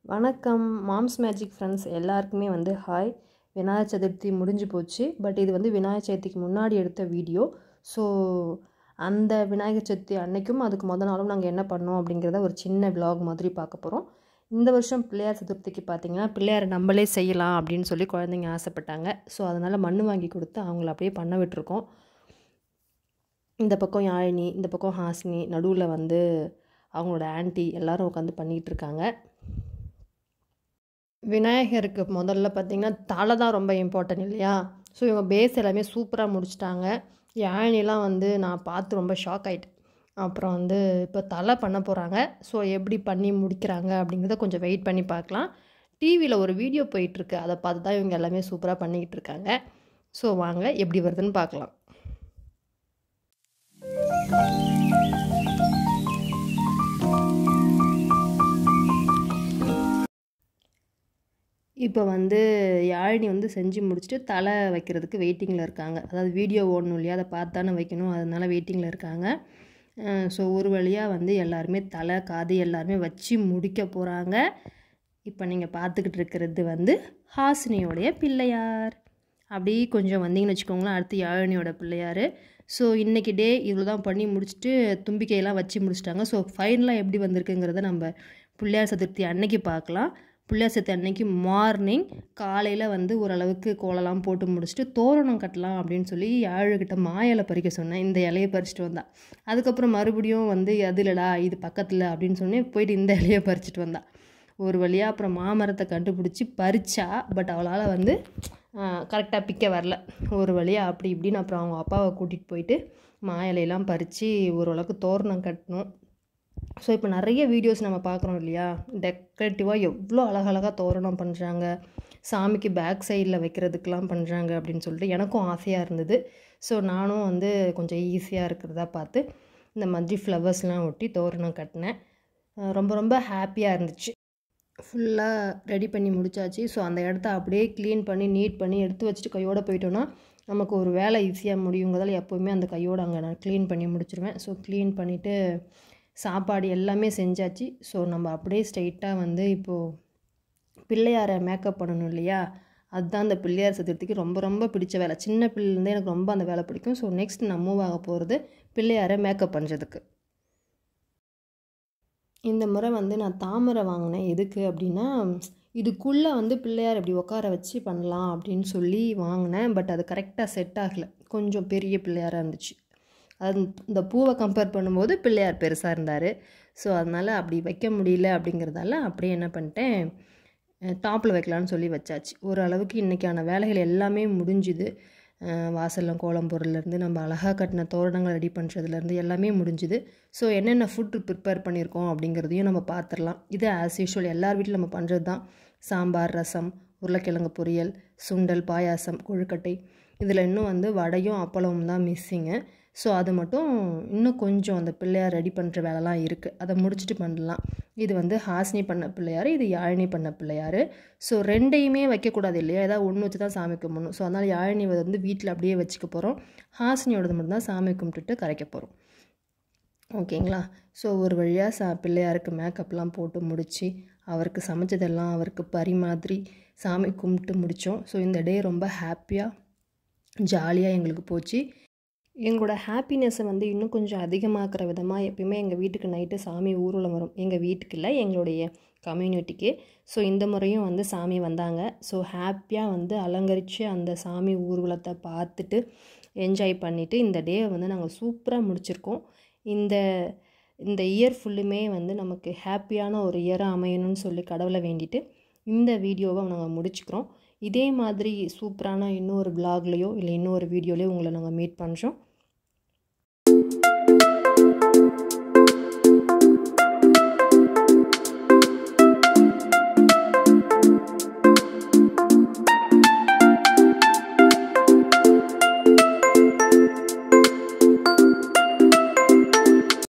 வணக்கம் moms magic friends எல்லாருக்குமே வந்து ஹாய் விநாயகர் சதுர்த்தி முடிஞ்சு போச்சு பட் இது வந்து விநாயகர் சதுர்த்திக்கு முன்னாடி எடுத்த வீடியோ ஸோ அந்த விநாயகர் சதுர்த்தி அன்னைக்கும் அதுக்கு முத நாளும் நாங்கள் என்ன பண்ணோம் அப்படிங்கிறத ஒரு சின்ன vlog மாதிரி பார்க்க போகிறோம் இந்த வருஷம் பிள்ளையார் சதுர்த்திக்கு பார்த்தீங்கன்னா பிள்ளையாரை நம்மளே செய்யலாம் அப்படின்னு சொல்லி குழந்தைங்க ஆசைப்பட்டாங்க ஸோ அதனால் மண் வாங்கி கொடுத்து அவங்கள அப்படியே பண்ண விட்டுருக்கோம் இந்த பக்கம் யாழினி இந்த பக்கம் ஹாசினி நடுவில் வந்து அவங்களோட ஆன்ட்டி எல்லாரும் உட்காந்து பண்ணிகிட்டு இருக்காங்க விநாயகருக்கு முதல்ல பார்த்தீங்கன்னா தலை தான் ரொம்ப இம்பார்ட்டன்ட் இல்லையா ஸோ இவங்க பேஸ் எல்லாமே சூப்பராக முடிச்சிட்டாங்க யாழினிலாம் வந்து நான் பார்த்து ரொம்ப ஷாக் ஆயிட்டேன் அப்புறம் வந்து இப்போ தலை பண்ண போகிறாங்க ஸோ எப்படி பண்ணி முடிக்கிறாங்க அப்படிங்கிறத கொஞ்சம் வெயிட் பண்ணி பார்க்கலாம் டிவியில் ஒரு வீடியோ போயிட்டுருக்கு அதை பார்த்து தான் இவங்க எல்லாமே சூப்பராக பண்ணிக்கிட்டு இருக்காங்க ஸோ வாங்க எப்படி வருதுன்னு பார்க்கலாம் இப்போ வந்து யாழினி வந்து செஞ்சு முடிச்சுட்டு தலை வைக்கிறதுக்கு வெயிட்டிங்கில் இருக்காங்க அதாவது வீடியோ ஓடணும் இல்லையா அதை பார்த்து தானே வைக்கணும் அதனால வெயிட்டிங்கில் இருக்காங்க ஸோ ஒரு வழியாக வந்து எல்லாருமே தலை காது எல்லாருமே வச்சு முடிக்க போகிறாங்க இப்போ நீங்கள் பார்த்துக்கிட்டு இருக்கிறது வந்து ஹாசினியோடைய பிள்ளையார் அப்படி கொஞ்சம் வந்தீங்கன்னு வச்சுக்கோங்களேன் அடுத்து யாழினியோட பிள்ளையார் ஸோ இன்றைக்கி டே இவ்வளோ தான் பண்ணி முடிச்சுட்டு தும்பிக்கையெல்லாம் வச்சு முடிச்சிட்டாங்க ஸோ ஃபைனலாக எப்படி வந்திருக்குங்கிறத நம்ம பிள்ளையார் சதுர்த்தி அன்னைக்கு பார்க்கலாம் பிள்ளையார் சதுர்த்தி அன்னைக்கு மார்னிங் காலையில் வந்து ஓரளவுக்கு கோலம்லாம் போட்டு முடிச்சுட்டு தோரணம் கட்டலாம் அப்படின்னு சொல்லி யாழுக்கிட்ட மாயிலை பறிக்க சொன்னேன் இந்த இலையை பறிச்சுட்டு வந்தா அதுக்கப்புறம் மறுபடியும் வந்து அது இல்லடா இது பக்கத்தில் அப்படின்னு சொன்னே போயிட்டு இந்த இலையை பறிச்சுட்டு வந்தா ஒரு வழியாக அப்புறம் மாமரத்தை கண்டுபிடிச்சி பறிச்சா பட் அவளால் வந்து கரெக்டாக பிக்க வரல ஒரு வழியாக அப்படி இப்படின்னு அப்புறம் அவங்க அப்பாவை கூட்டிகிட்டு போயிட்டு மா இலையெல்லாம் பறித்து ஓரளவுக்கு தோரணம் கட்டணும் ஸோ இப்போ நிறைய வீடியோஸ் நம்ம பார்க்குறோம் இல்லையா டெக்கரேட்டிவாக எவ்வளோ அழகழகாக தோரணம் பண்ணுறாங்க சாமிக்கு பேக் சைடில் வைக்கிறதுக்கெலாம் பண்ணுறாங்க அப்படின்னு சொல்லிட்டு எனக்கும் ஆசையாக இருந்தது ஸோ நானும் வந்து கொஞ்சம் ஈஸியாக இருக்கிறதா பார்த்து இந்த மாதிரி ஃப்ளவர்ஸ்லாம் ஒட்டி தோரணம் கட்டினேன் அஹ் ரொம்ப ரொம்ப ஹாப்பியாக இருந்துச்சு ஃபுல்லாக ரெடி பண்ணி முடிச்சாச்சு ஸோ அந்த இடத்த அப்படியே க்ளீன் பண்ணி நீட் பண்ணி எடுத்து வச்சுட்டு கையோடு போயிட்டோன்னா நமக்கு ஒரு வேலை ஈஸியாக முடியுங்கிறதால எப்போவுமே அந்த கையோடு அங்கே நான் க்ளீன் பண்ணி முடிச்சிருவேன் ஸோ க்ளீன் பண்ணிவிட்டு சாப்பாடு எல்லாமே செஞ்சாச்சு ஸோ நம்ம அப்படியே ஸ்ட்ரைட்டாக வந்து இப்போது பிள்ளையாரை மேக்கப் பண்ணணும் இல்லையா அதுதான் அந்த பிள்ளையார் சதுர்த்திக்கு ரொம்ப ரொம்ப பிடிச்ச வேலை சின்ன பிள்ளைலேருந்தே எனக்கு ரொம்ப அந்த வேலை பிடிக்கும் ஸோ நெக்ஸ்ட் நான் மூவ் ஆக போகிறது பிள்ளையாரை மேக்கப் பண்ணுறதுக்கு இந்த முறை வந்து நான் தாமரை வாங்கினேன் எதுக்கு அப்படின்னா இதுக்குள்ளே வந்து பிள்ளையார் இப்படி உட்கார வச்சு பண்ணலாம் அப்படின்னு சொல்லி வாங்கினேன் பட் அது கரெக்டாக செட் ஆகலை கொஞ்சம் பெரிய பிள்ளையாராக இருந்துச்சு அது இந்த பூவை கம்பேர் பண்ணும்போது பிள்ளையார் பெருசாக இருந்தார் ஸோ அதனால் அப்படி வைக்க முடியல அப்படிங்கிறதால அப்படியே என்ன பண்ணிட்டேன் டாப்பில் வைக்கலான்னு சொல்லி வச்சாச்சு ஓரளவுக்கு இன்றைக்கான வேலைகள் எல்லாமே முடிஞ்சுது வாசலில் கோலம் பொருள்லேருந்து நம்ம அழகாக கட்டின தோரணங்கள் ரெடி பண்ணுறதுலேருந்து எல்லாமே முடிஞ்சுது ஸோ என்னென்ன ஃபுட்டு ப்ரிப்பேர் பண்ணியிருக்கோம் அப்படிங்கிறதையும் நம்ம பார்த்துடலாம் இது ஆஸ் யூஷுவல் எல்லார் வீட்டிலும் நம்ம பண்ணுறது தான் சாம்பார் ரசம் உருளைக்கிழங்கு பொரியல் சுண்டல் பாயாசம் கொழுக்கட்டை இதில் இன்னும் வந்து வடையும் அப்பளமும் தான் மிஸ்ஸிங்கு ஸோ அது மட்டும் இன்னும் கொஞ்சம் அந்த பிள்ளையார் ரெடி பண்ணுற வேலைலாம் இருக்குது அதை முடிச்சுட்டு பண்ணலாம் இது வந்து ஹாசினி பண்ண பிள்ளையார் இது யாழினி பண்ண பிள்ளையார் ஸோ ரெண்டையுமே வைக்கக்கூடாது இல்லையா ஏதாவது ஒன்று வச்சு தான் சாமி கும்பிடணும் ஸோ அதனால் யாழினி வந்து வீட்டில் அப்படியே வச்சுக்க போகிறோம் ஹாசினியோடது மட்டும்தான் சாமி கும்பிட்டுட்டு கரைக்க போகிறோம் ஓகேங்களா ஸோ ஒரு வழியாக சா பிள்ளையாருக்கு மேக்கப்லாம் போட்டு முடித்து அவருக்கு சமைச்சதெல்லாம் அவருக்கு பரி மாதிரி சாமி கும்பிட்டு முடித்தோம் ஸோ இந்த டே ரொம்ப ஹாப்பியாக ஜாலியாக எங்களுக்கு போச்சு எங்களோட ஹாப்பினஸ்ஸை வந்து இன்னும் கொஞ்சம் அதிகமாக்குற விதமாக எப்பயுமே எங்கள் வீட்டுக்கு நைட்டு சாமி ஊர்வலம் வரும் எங்கள் வீட்டுக்கு இல்லை எங்களுடைய கம்யூனிட்டிக்கு ஸோ இந்த முறையும் வந்து சாமி வந்தாங்க ஸோ ஹாப்பியாக வந்து அலங்கரித்து அந்த சாமி ஊர்வலத்தை பார்த்துட்டு என்ஜாய் பண்ணிவிட்டு இந்த டேவை வந்து நாங்கள் சூப்பராக முடிச்சிருக்கோம் இந்த இந்த இயர் ஃபுல்லுமே வந்து நமக்கு ஹாப்பியான ஒரு இயராக அமையணும்னு சொல்லி கடவுளை வேண்டிட்டு இந்த வீடியோவை நாங்கள் முடிச்சுக்கிறோம் இதே மாதிரி சூப்பரான இன்னொரு பிளாக்லேயோ இல்லை இன்னொரு வீடியோலையோ உங்களை நாங்கள் மீட் பண்ணுறோம்